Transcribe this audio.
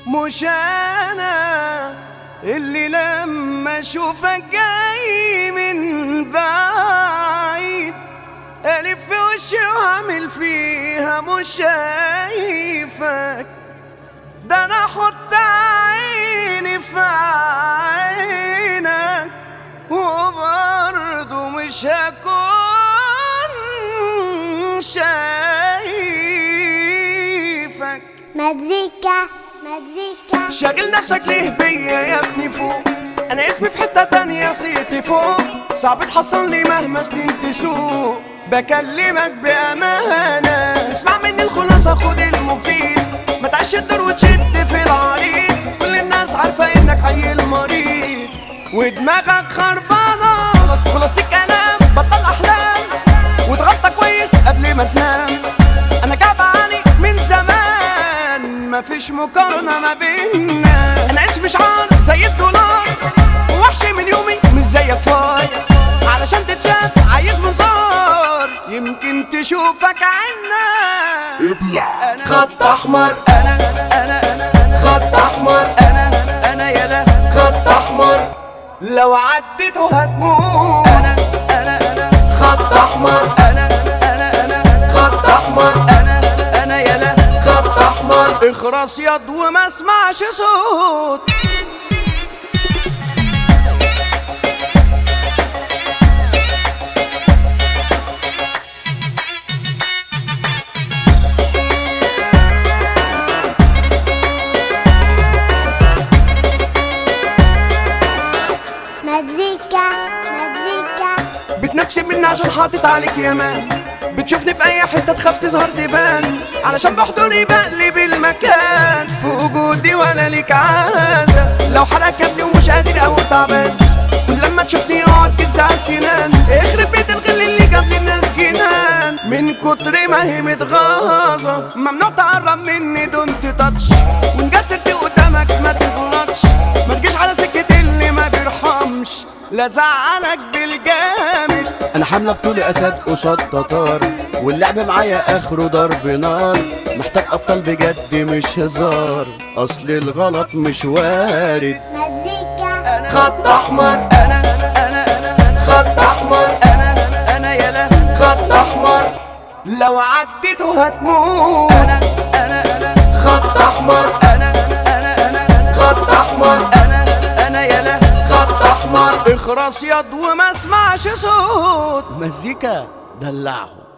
مش انا اللي لما اشوفك جاي من بعيد الف في وشي واعمل فيها مش شايفك ده انا احط عيني في عينك وبرضه مش هكون شايفك مزيكا مزيكا شاغل نفسك ليه بيا يا ابني فوق انا اسمي في حتة تانية صيتي فوق صعب تحصل لي مهما سنين تسوق بكلمك بأمانة اسمع مني الخلاصة خد المفيد ما تعيش الدور وتشد في العريض كل الناس عارفة انك عيل مريض ودماغك خربانة خلاص خلصت الكلام بطل احلام واتغطى كويس قبل ما تنام انا جاب علي من زمان مفيش مقارنة ما بيننا انا اسمي شعار زي الدولار وحش من يومي مش زيك فار علشان تتشاف عايز منظار يمكن تشوفك عنا ابلع انا خط احمر انا انا انا خط احمر انا انا يلا خط احمر لو عديته هتموت انا انا انا خط احمر انا انا انا خط احمر انا انا يلا خط احمر اخرس ياض وما اسمعش صوت مزيكا مزيكا بتنفسي مني عشان حاطط عليك يامان بتشوفني في اي حته تخاف تظهر تبان علشان بحضوري بقلب المكان في وجودي وانا ليك عازه لو حرقك ابني ومش قادر او تعبان كل لما تشوفني اقعد كز على السنان اخرب بيت الغل اللي جاب للناس جنان من كتر ما هي متغاظه ممنوع تقرب مني دون تاتش وان جت سيرتي قدامك ما تغلطش ما تجيش على سكه اللي ما بيرحمش لا زعلك بالجامد انا حامله بطولي اسد قصاد تتار واللعب معايا اخره ضرب نار محتاج ابطال بجد مش هزار اصل الغلط مش وارد مزيكا خط احمر انا انا انا خط احمر انا انا يلا خط احمر لو عديته هتموت انا انا انا خط احمر انا انا انا خط احمر انا انا يلا خط احمر اخرس ياض وما اسمعش صوت مزيكا دلعهم